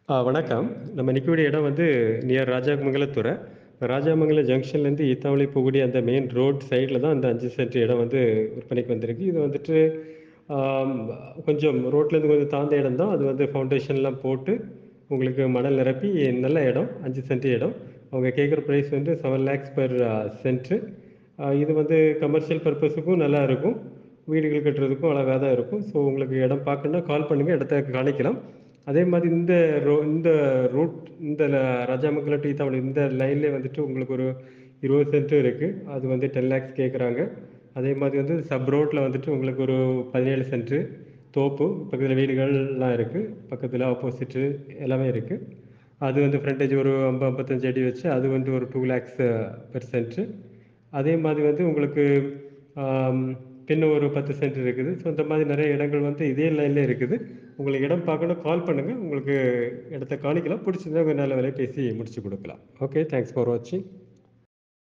ஆ வணக்கம். நம்ம நிக்கக்கூடிய இடம் வந்து நியர் ராஜாமங்கலத்துறை. ராஜாமங்கலம் ஜங்ஷன்லேருந்து ஈத்தாமொழி போகக்கூடிய அந்த மெயின் ரோட் சைடில தான் அந்த 5 சென்ட் இடம் வந்து விற்பனைக்கு வந்திருக்கு. இது வந்துட்டு ஆம் கொஞ்சம் ரோட்லேருந்து கொஞ்சம் தாழ்ந்த இடம் தான். அது வந்து ஃபவுண்டேஷன்லாம் போட்டு உங்களுக்கு மணல் நிரப்பி நல்ல இடம். 5 சென்ட் இடம். அவங்க கேட்குற பிரைஸ் வந்து 7 லேக்ஸ் பெர் சென்ட்டு. அ இது வந்து கமர்ஷியல் பர்ப்பஸுக்கும் நல்லா இருக்கும். வீடுகள் கட்டுறதுக்கும் அழகா தான் இருக்கும். ஸோ உங்களுக்கு இடம் பார்க்கணும்னா கால் பண்ணுங்க. இடத்த காணிக்கலாம். அதே மாரி இந்த ரோ இந்த ரூட் இந்த ல ராஜாமங்கலம் டூ ஈத்தாமொழி இந்த லைன்லேயே வந்துட்டு உங்களுக்கு ஒரு 20 சென்ட்டும் இருக்கு. அது வந்து 10 லேக்ஸ் கேட்குறாங்க. அதே மாரி வந்து சப் ரோட்ல வந்துட்டு உங்களுக்கு ஒரு 17 சென்ட்டு தோப்பு. பக்கத்தில வீடுகள்லாம் இருக்கு. பக்கத்தில ஆப்போசிட்டு எல்லாமே இருக்கு. அது வந்து ஃப்ரண்டேஜ் ஒரு 50, 55 அடி வச்சு அது வந்து ஒரு 2 லேக்ஸ் பெர் சென்ட்டு. அதே மாரி வந்து உங்களுக்கு ஆம் பின்ன ஒரு 10 சென்ட் இருக்குது. ஸோ இந்த மாரி நெறைய இடங்கள் வந்து இதே லைன்லேயே இருக்குது. உங்களுக்கு இடம் பார்க்கணும்னா கால் பண்ணுங்க. உங்களுக்கு இடத்த காணிக்கலாம். பிடிச்சிருந்தா நல்ல விலை பேசி முடிச்சு குடுக்கலாம். ஓகே. தேங்க்ஸ் ஃபார் வாட்சிங்.